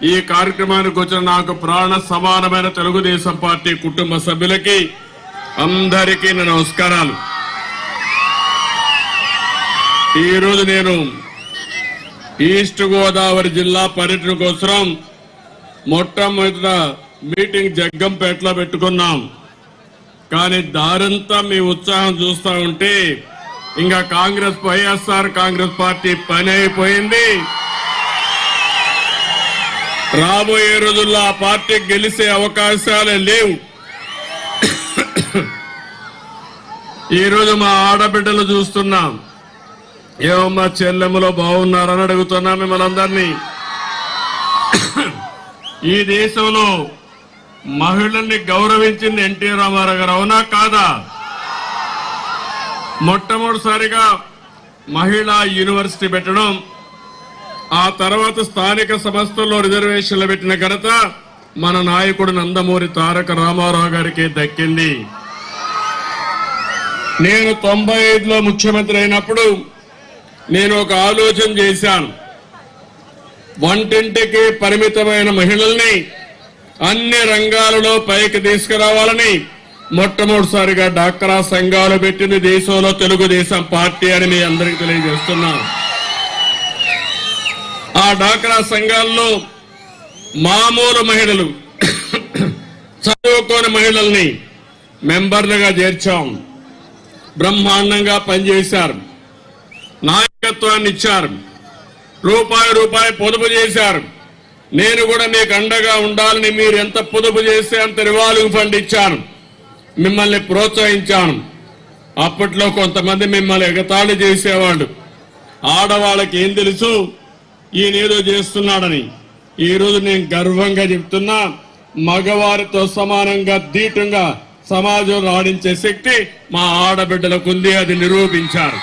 ఈ కార్యక్రమానికి వచ్చిన నాకు ప్రాణ సమానమైన తెలుగుదేశం పార్టీ కుటుంబ సభ్యులకి అందరికీ నా నమస్కారాలు ఈరోజు నేను ఈస్ట్ గోదావరి జిల్లా పర్యటన కోసం మొట్టమొదట మీటింగ్ జగ్గంపేటలో పెట్టుకున్నాం కానీ దారంతా మీ ఉత్సాహం చూస్తా ఉంటే ఇంకా కాంగ్రెస్ వైఎస్ఆర్ కాంగ్రెస్ పార్టీ పని అయిపోయింది రాబోయే రోజుల్లో ఆ పార్టీ గెలిచే అవకాశాలే లేవు ఈరోజు మా ఆడబిడ్డలు చూస్తున్నాం ఏమో మా చెల్లెమ్మలో బాగున్నారని అడుగుతున్నా మిమ్మల్ని అందరినీ ఈ దేశంలో మహిళల్ని గౌరవించింది ఎన్టీ రామారావు గారు అవునా కాదా మొట్టమొదటిసారిగా మహిళా యూనివర్సిటీ పెట్టడం ఆ తర్వాత స్థానిక సంస్థల్లో రిజర్వేషన్లు పెట్టిన ఘనత మన నాయకుడు నందమూరి తారక రామారావు గారికి దక్కింది నేను తొంభై ఐదులో ముఖ్యమంత్రి అయినప్పుడు నేను ఒక ఆలోచన చేశాను వంటింటికి పరిమితమైన మహిళల్ని అన్ని రంగాలలో పైకి తీసుకురావాలని మొట్టమొదటిసారిగా డాక్రా సంఘాలు పెట్టింది దేశంలో తెలుగుదేశం పార్టీ అని మీ అందరికీ తెలియజేస్తున్నాను ఆ డాక్రా సంఘాల్లో మామూలు మహిళలు చదువుకోని మహిళల్ని మెంబర్లుగా చేర్చాం బ్రహ్మాండంగా పనిచేశారు నాయకత్వాన్ని ఇచ్చారు రూపాయి రూపాయి పొదుపు చేశారు నేను కూడా మీకు అండగా ఉండాలని మీరు ఎంత పొదుపు చేస్తే అంత రివాల్వింగ్ ఫండ్ ఇచ్చాను మిమ్మల్ని ప్రోత్సహించాను అప్పట్లో కొంతమంది మిమ్మల్ని ఎగతాళి చేసేవాళ్ళు ఆడవాళ్ళకి ఏం తెలుసు ఈయన ఏదో చేస్తున్నాడని ఈ రోజు నేను గర్వంగా చెప్తున్నా మగవారితో సమానంగా దీటంగా సమాజంలో ఆడించే శక్తి మా ఆడబిడ్డలకు ఉంది అది నిరూపించారు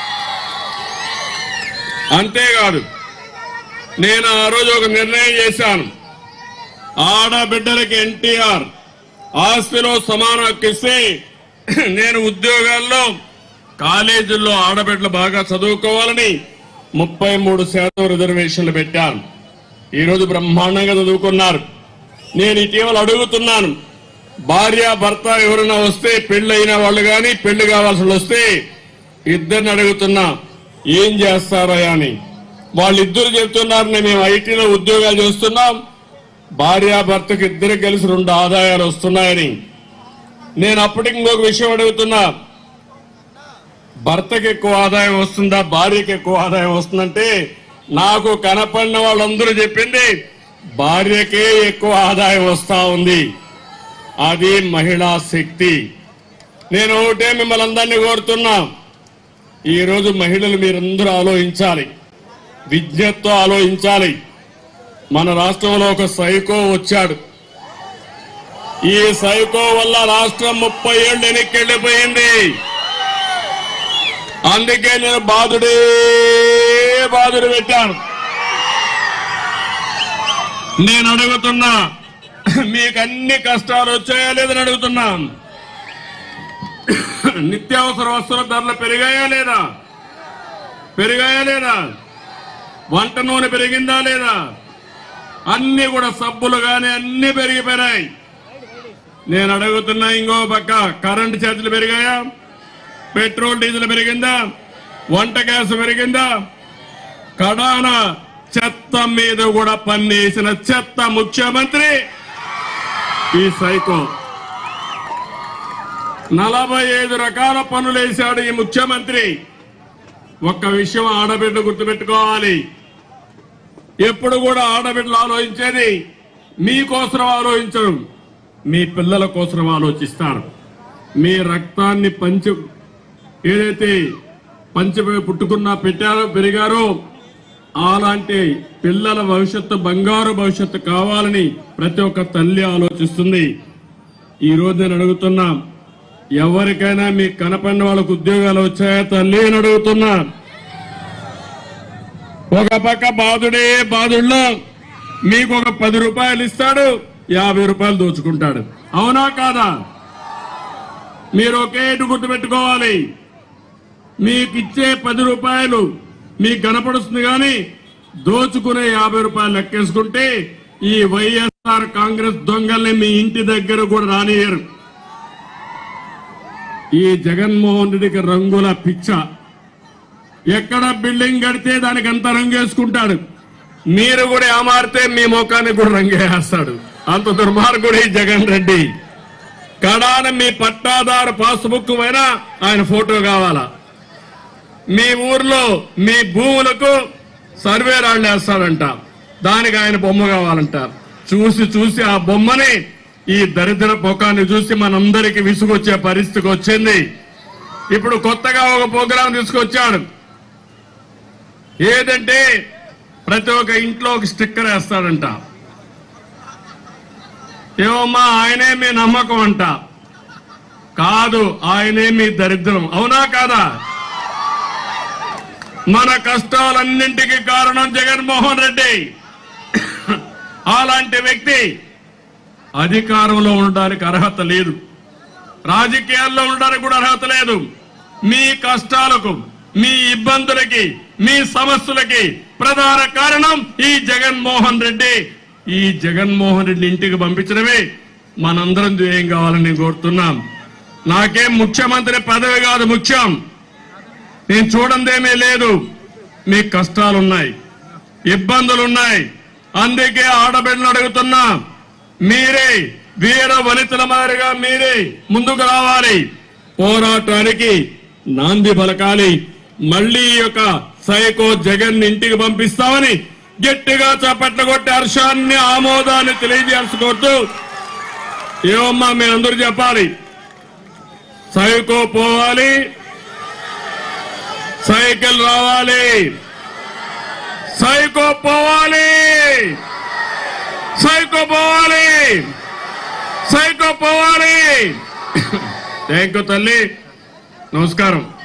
అంతేకాదు నేను ఆ రోజు ఒక నిర్ణయం చేశాను ఆడబిడ్డలకి ఎన్టీఆర్ ఆస్తిలో సమాన హక్కు ఇస్తే నేను ఉద్యోగాల్లో కాలేజీల్లో ఆడబిడ్డలు బాగా చదువుకోవాలని ముప్పై మూడు శాతం రిజర్వేషన్లు పెట్టాను ఈరోజు బ్రహ్మాండంగా చదువుకున్నారు నేను ఇటీవల అడుగుతున్నాను భార్య భర్త ఎవరైనా వస్తే పెళ్ళైన వాళ్ళు కానీ పెళ్లి కావాల్సి వాళ్ళు వస్తే ఇద్దరిని అడుగుతున్నా ఏం చేస్తారా అని వాళ్ళిద్దరు చెప్తున్నారు మేము ఐటీలో ఉద్యోగాలు చేస్తున్నాం భార్య భర్తకు ఇద్దరు కలిసి రెండు ఆదాయాలు వస్తున్నాయని నేను అప్పటికి ఇంకొక విషయం అడుగుతున్నా భర్తకి ఎక్కువ ఆదాయం వస్తుందా భార్యకి ఎక్కువ ఆదాయం వస్తుందంటే నాకు కనపడిన వాళ్ళందరూ చెప్పింది భార్యకే ఎక్కువ ఆదాయం వస్తా ఉంది అది మహిళా శక్తి నేను ఒకటే మిమ్మల్ని అందరినీ కోరుతున్నా ఈ రోజు మహిళలు మీరందరూ ఆలోచించాలి విజ్ఞతతో ఆలోచించాలి మన రాష్ట్రంలో ఒక సైకో వచ్చాడు ఈ సైకో వల్ల రాష్ట్రం ముప్పై ఏళ్ళు వెనక్కి వెళ్ళిపోయింది అందుకే నేను బాధుడే బాధుడు పెట్టాను నేను అడుగుతున్నా మీకు అన్ని కష్టాలు వచ్చాయా లేదని అడుగుతున్నా నిత్యావసర వస్తువుల ధరలు పెరిగాయా లేదా పెరిగాయా లేదా వంట నూనె పెరిగిందా లేదా అన్ని కూడా సబ్బులు గాని అన్ని పెరిగిపోయినాయి నేను అడుగుతున్నా ఇంకో పక్క కరెంటు ఛార్జీలు పెరిగాయా పెట్రోల్ డీజిల్ పెరిగిందా వంట గ్యాస్ పెరిగిందా కడాన చెత్త మీద కూడా పన్నేసిన చెత్త ముఖ్యమంత్రి ఈ సైకో నలభై ఐదు రకాల పనులు వేశాడు ఈ ముఖ్యమంత్రి ఒక్క విషయం ఆడబిడ్డ గుర్తుపెట్టుకోవాలి ఎప్పుడు కూడా ఆడబిడ్డలు ఆలోచించేది మీకోసం ఆలోచించరు మీ పిల్లల కోసం ఆలోచిస్తారు మీ రక్తాన్ని పంచి ఏదైతే పంచి పుట్టుకున్నా పెట్టారో పెరిగారో అలాంటి పిల్లల భవిష్యత్తు బంగారు భవిష్యత్తు కావాలని ప్రతి ఒక్క తల్లి ఆలోచిస్తుంది ఈ రోజు నేను అడుగుతున్నా ఎవరికైనా మీకు కనపడిన వాళ్ళకు ఉద్యోగాలు వచ్చాయా తల్లి అని అడుగుతున్నా ఒక పక్క బాధుడే బాధుల్లో మీకు ఒక పది రూపాయలు ఇస్తాడు యాభై రూపాయలు దోచుకుంటాడు అవునా కాదా మీరు ఒకేటు గుర్తుపెట్టుకోవాలి మీకు ఇచ్చే పది రూపాయలు మీకు కనపడుస్తుంది కానీ దోచుకునే యాభై రూపాయలు లెక్కేసుకుంటే ఈ వైఎస్ఆర్ కాంగ్రెస్ దొంగల్ని మీ ఇంటి దగ్గర కూడా రానియరు ఈ జగన్మోహన్ రెడ్డికి రంగుల పిచ్చ ఎక్కడ బిల్డింగ్ కడితే దానికి అంత రంగు వేసుకుంటాడు మీరు కూడా ఏమారితే మీ ముఖానికి కూడా రంగు వేస్తాడు అంత దుర్మార్గుడు ఈ జగన్ రెడ్డి కడాన మీ పట్టాదారు పాస్బుక్ పైన ఆయన ఫోటో కావాలా మీ ఊర్లో మీ భూములకు సర్వే రాళ్ళు వేస్తాడంట దానికి ఆయన బొమ్మ కావాలంట చూసి చూసి ఆ బొమ్మని ఈ దరిద్ర పొకాన్ని చూసి మనందరికి విసుగొచ్చే పరిస్థితికి వచ్చింది ఇప్పుడు కొత్తగా ఒక ప్రోగ్రాం తీసుకొచ్చాడు ఏదంటే ప్రతి ఒక్క ఇంట్లో ఒక స్టిక్కర్ వేస్తాడంట ఏమమ్మా ఆయనే మీ నమ్మకం అంట కాదు ఆయనే మీ దరిద్రం అవునా కాదా మన కష్టాలన్నింటికి కారణం జగన్మోహన్ రెడ్డి అలాంటి వ్యక్తి అధికారంలో ఉండడానికి అర్హత లేదు రాజకీయాల్లో ఉండడానికి కూడా అర్హత లేదు మీ కష్టాలకు మీ ఇబ్బందులకి మీ సమస్యలకి ప్రధాన కారణం ఈ జగన్మోహన్ రెడ్డి ఈ జగన్మోహన్ రెడ్డి ఇంటికి పంపించడమే మనందరం ధ్యేయం కావాలని నేను కోరుతున్నాం నాకేం ముఖ్యమంత్రి పదవి కాదు ముఖ్యం నేను చూడందేమీ లేదు మీ కష్టాలున్నాయి ఇబ్బందులున్నాయి అందుకే ఆడబిడ్డలు అడుగుతున్నా మీరే వీర వనితల మాదిరిగా మీరే ముందుకు రావాలి పోరాటానికి నాంది పలకాలి మళ్ళీ ఈ యొక్క సైకో జగన్ ఇంటికి పంపిస్తామని గట్టిగా చప్పట్లు కొట్టి హర్షాన్ని ఆమోదాన్ని తెలియజేయాల్సి కోరుతూ ఏమమ్మా మీరందరూ చెప్పాలి సైకో పోవాలి సైకిల్ రావాలి సైకో పోవాలి సైకో పోవాలి సైకో పోవాలి థ్యాంక్ యూ తల్లి నమస్కారం